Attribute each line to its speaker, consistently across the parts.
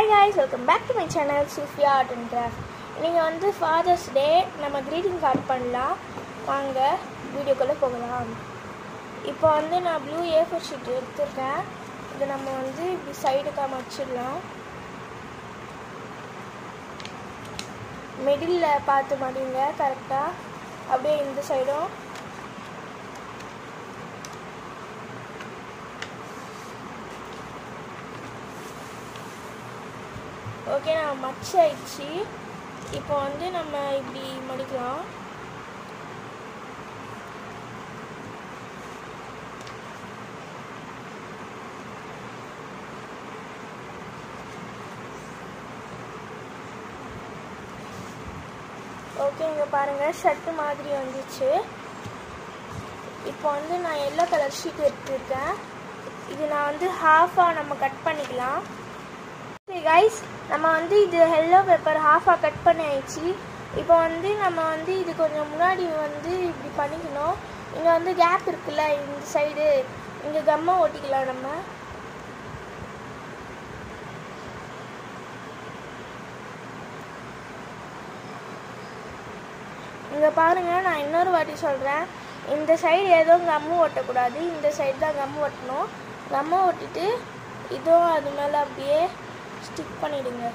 Speaker 1: hi guys welcome back to my channel Sufiya art and craft நீங்கள் வந்து fathers டே நம்ம greeting card பண்ணலாம் வாங்க வீடியோக்குள்ளே போகலாம் இப்போ வந்து நான் ப்ளூ ஏ ஃபோர் ஷீட் எடுத்திருக்கேன் இதை நம்ம வந்து இப்படி சைடுக்காக மடிச்சிடலாம் மிடில் பார்த்து மடிங்க கரெக்டாக அப்படியே இந்த சைடும் ஓகே நான் மச் ஆயிடுச்சு இப்போ வந்து நம்ம இப்படி மடிக்கலாம் ஓகே இங்கே பாருங்கள் ஷர்ட்டு மாதிரி வந்துச்சு இப்போ வந்து நான் எல்லோ கலர் ஷீட் எடுத்துருக்கேன் இது நான் வந்து ஹாஃபாக நம்ம கட் பண்ணிக்கலாம் சரி கைஸ் நம்ம வந்து இது ஹெல்லோ பேப்பர் ஹாஃபாக கட் பண்ணி ஆயிடுச்சு இப்போ வந்து நம்ம வந்து இது கொஞ்சம் முன்னாடி வந்து இப்படி பண்ணிக்கணும் இங்கே வந்து கேப் இருக்குல்ல இந்த சைடு இங்கே கம்மை ஒட்டிக்கலாம் நம்ம இங்கே பாருங்கள் நான் இன்னொரு வாட்டி சொல்கிறேன் இந்த சைடு எதுவும் கம்மு ஒட்டக்கூடாது இந்த சைடு தான் கம்மு ஒட்டணும் கம்மை ஒட்டிட்டு இதுவும் அது மேலே அப்படியே ஸ்டிக் பண்ணிடுங்க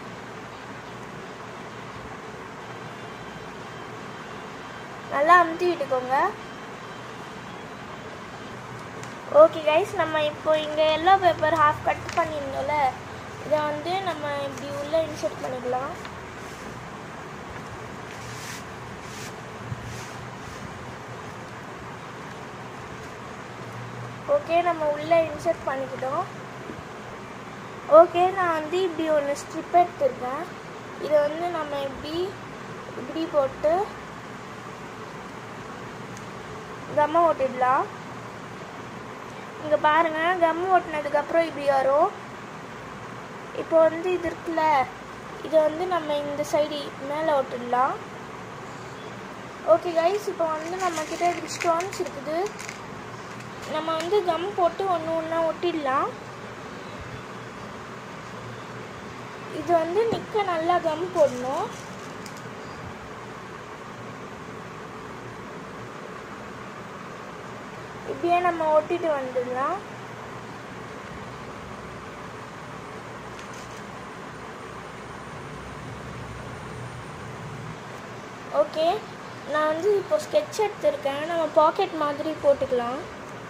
Speaker 1: நல்லா அமுத்தி விட்டுக்கோங்க ஓகே கைஸ் நம்ம இப்போ இங்கே எல்லோ பேப்பர் ஹாஃப் கட் பண்ணியிருந்தோம்ல இதை வந்து நம்ம இப்படி உள்ளே இன்சர்ட் பண்ணிக்கலாம் ஓகே நம்ம உள்ளே இன்சர்ட் பண்ணிக்கிட்டோம் ஓகே நான் வந்து இப்படி ஒன்று ஸ்ட்ரிப் எடுத்திருக்கேன் இதை வந்து நம்ம இப்படி இப்படி போட்டு கம்மை ஓட்டிடலாம் இங்கே பாருங்கள் கம்மு ஓட்டினதுக்கப்புறம் இப்படி வரும் இப்போ வந்து இது இருக்குல்ல இதை வந்து நம்ம இந்த சைடு மேலே ஓட்டிடலாம் ஓகே கைஸ் இப்போ வந்து நம்ம கிட்ட இப்படி ஸ்டோன்ஸ் இருக்குது நம்ம வந்து கம் போட்டு ஒன்று ஒன்றா ஒட்டிடலாம் இது வந்து நிற்க நல்லா கம் போடணும் இப்படியே நம்ம ஒட்டிட்டு வந்துடலாம் ஓகே நான் வந்து இப்போ ஸ்கெட்ச் எடுத்திருக்கேன் நம்ம பாக்கெட் மாதிரி போட்டுக்கலாம்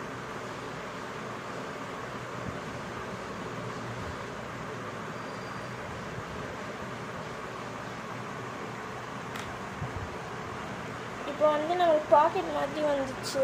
Speaker 1: இப்போ வந்து நமக்கு பாக்கெட் மாதிரி வந்துச்சு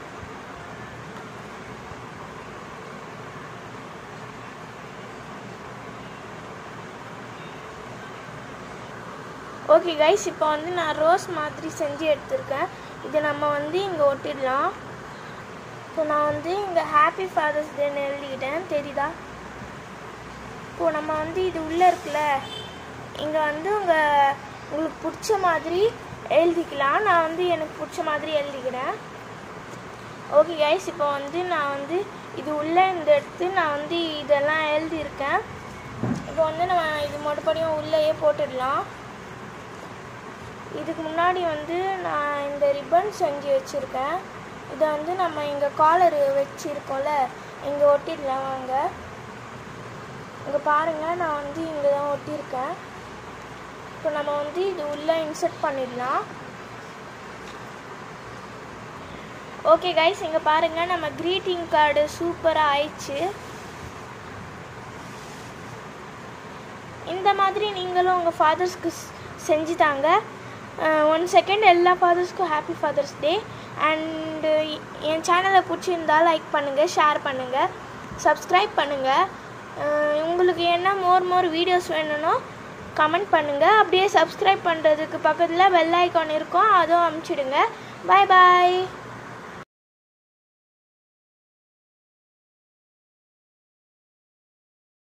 Speaker 1: ஓகே கைஸ் இப்போ வந்து நான் ரோஸ் மாதிரி செஞ்சு எடுத்திருக்கேன் இதை நம்ம வந்து இங்கே ஒட்டிடலாம் இப்போ நான் வந்து இங்கே ஹாப்பி ஃபாதர்ஸ் டேன்னு எழுதிக்கிட்டேன் தெரியுதா இப்போ நம்ம வந்து இது உள்ளே இருக்குல்ல இங்கே வந்து உங்கள் உங்களுக்கு பிடிச்ச மாதிரி எழுதிக்கலாம் நான் வந்து எனக்கு பிடிச்ச மாதிரி எழுதிக்கிறேன் ஓகே கைஸ் இப்போ வந்து நான் வந்து இது உள்ளே இந்த எடுத்து நான் வந்து இதெல்லாம் எழுதியிருக்கேன் இப்போ வந்து நம்ம இது மறுபடியும் உள்ளேயே போட்டுடலாம் இதுக்கு முன்னாடி வந்து நான் இந்த ரிப்பன் செஞ்சு வச்சுருக்கேன் இதை வந்து நம்ம இங்கே காலர் வச்சுருக்கோம்ல இங்கே ஒட்டிடலாம் வாங்க இங்கே பாருங்கள் நான் வந்து இங்கே தான் ஒட்டியிருக்கேன் இப்போ நம்ம வந்து இது உள்ளே இன்சர்ட் பண்ணிடலாம் ஓகே கைஸ் இங்கே பாருங்கள் நம்ம க்ரீட்டிங் கார்டு சூப்பராக ஆயிடுச்சு இந்த மாதிரி நீங்களும் உங்கள் ஃபாதர்ஸ்க்கு செஞ்சு தாங்க ஒன் செகண்ட் எல்லா ஃபாதர்ஸ்க்கும் ஹாப்பி ஃபாதர்ஸ் டே அண்டு என் சேனலை பிடிச்சிருந்தா லைக் பண்ணுங்கள் ஷேர் பண்ணுங்கள் சப்ஸ்கிரைப் பண்ணுங்கள் உங்களுக்கு என்ன மோர் மோர் வீடியோஸ் வேணும்னோ கமெண்ட் பண்ணுங்கள் அப்படியே சப்ஸ்கிரைப் பண்ணுறதுக்கு பக்கத்தில் பெல் ஐக்கான் இருக்கும் அதுவும் அமுச்சிடுங்க பாய் பாய்